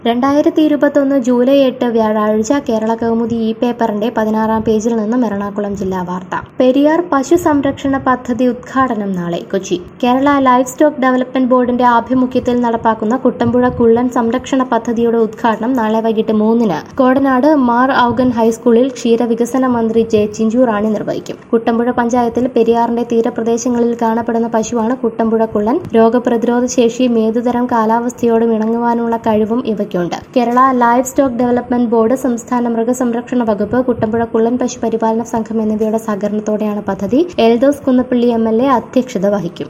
രണ്ടായിരത്തി ഇരുപത്തൊന്ന് ജൂലൈ എട്ട് വ്യാഴാഴ്ച കേരള കൗമുദി ഈ പേപ്പറിന്റെ പതിനാറാം പേജിൽ നിന്നും എറണാകുളം ജില്ലാ വാർത്ത പെരിയാർ പശു സംരക്ഷണ പദ്ധതി ഉദ്ഘാടനം നാളെ Kochi Kerala livestock development ബോർഡിന്റെ ആഭിമുഖ്യത്തിൽ നടപ്പാക്കുന്ന കുട്ടമ്പുഴ കുള്ളൻ സംരക്ഷണ പദ്ധതിയുടെ ഉദ്ഘാടനം നാളെ വൈകിട്ട് മൂന്നിന് കോടനാട് മാർ ഔഗൻ ഹൈസ്കൂളിൽ ക്ഷീരവികസന മന്ത്രി ജെ ചിഞ്ചു റാണി നിർവഹിക്കും കുട്ടമ്പുഴ പഞ്ചായത്തിൽ പെരിയാറിന്റെ തീരപ്രദേശങ്ങളിൽ കാണപ്പെടുന്ന പശുവാണ് കുട്ടമ്പുഴ കുള്ളൻ രോഗപ്രതിരോധ ശേഷി ഏതുതരം കാലാവസ്ഥയോടും ഇണങ്ങുവാനുള്ള കഴിവും ഇവയ്ക്കുണ്ട് Kerala livestock development board സംസ്ഥാന മൃഗസംരക്ഷണ വകുപ്പ് കുട്ടമ്പുഴ കുള്ളൻ പശു പരിപാലന സംഘം എന്നിവയുടെ സഹകരണത്തോടെയാണ് പദ്ധതി Eldhose Kunnappilly M L A അധ്യക്ഷത വഹിക്കും